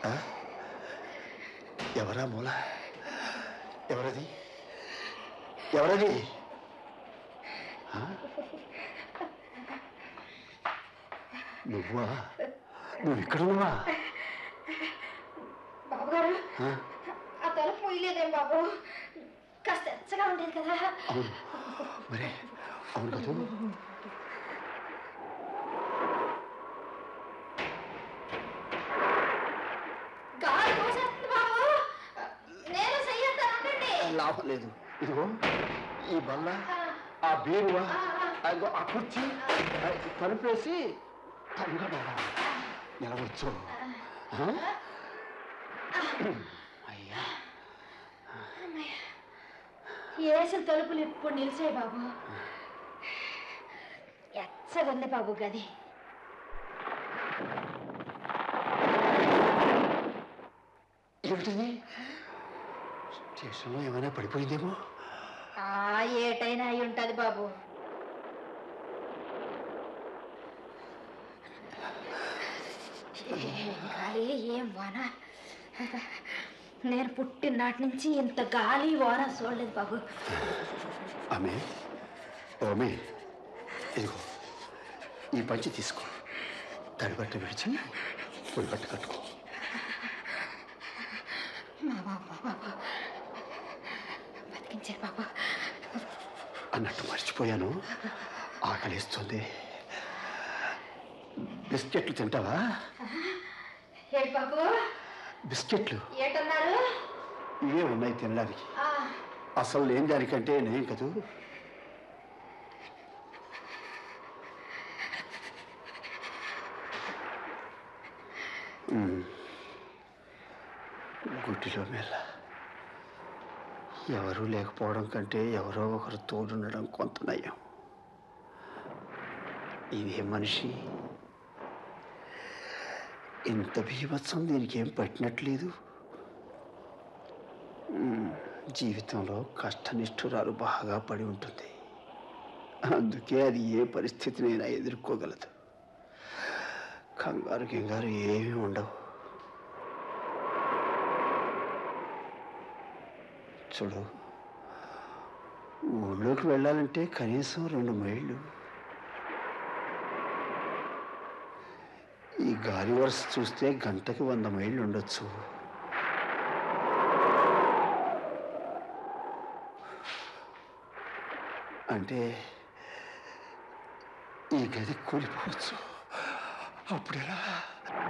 ఆ? ఎవరా మూల ఎవరది ఎవరది ఆ? నువ్వా నువ్వు ఇక్కడున్నావా బాబు గారు ఆ? ఆ తలుపు పోయలేదేం బాబు కాస్త ఎచ్చగా ఉండేది కదా అవును మరే అవును కదా గాలి పోసేస్తుంది బాబు నేను చెయ్యొద్దానండి లాభం లేదు ఇదిగో ఈ బల్ల ఆ బీరువా అదిగో ఆ కుర్చీ ఆ, తలుపేసి తలుగా నిలవచ్చు ఆ? అయ్యా వేసిన తలుపులు ఇప్పుడు నిలిచాయి బాబు ఎచ్చగా ఉంది బాబు గది ఏమిటిది స్టేషన్లో ఏమైనా పడిపోయిందేమో ఆ ఏటైనా అయి ఉంటది బాబు ఏం గాలి ఏం వాన నేను పుట్టినాటి నుంచి ఇంత గాలి వాన చూడలేదు బాబు ఆమె ఓమే ఇదిగో ఈ పంచి తీసుకో తడి బట్ట విడిచి పొడి బట్ట కట్టుకో మా బాబు మా బాబు బతికించారు బాబు అన్నట్టు మర్చిపోయాను ఆకలిస్తుంది బిస్కెట్లు తింటావా ఏడు బాబు బిస్కెట్లు ఏటన్నారు ఇవే ఉన్నాయి తినడానికి ఆ, అసలు లేని దానికంటే నేను కదూ ఉమ్. గుడ్డిలో మెల్ల ఎవరూ లేకపోవడం కంటే ఎవరో ఒకరు తోడుండడం కొంత నయం ఇదే మనిషి ఇంత భీభత్సం దీనికి ఏం పట్టినట్లేదు ఉమ్, జీవితంలో కష్టనిష్ఠురాలు బాగా పడి ఉంటుంది అందుకే అది ఏ పరిస్థితినైనా ఎదుర్కోగలదు కంగారు గింగారు ఏమీ ఉండవు చూడు ఊళ్ళోకి వెళ్ళాలంటే కనీసం రెండు మైళ్ళు ఈ గాలి వరుస చూస్తే గంటకి వంద మైళ్ళు ఉండొచ్చు అంటే ఈ గది కూలిపోవచ్చు అప్పుడు ఎలా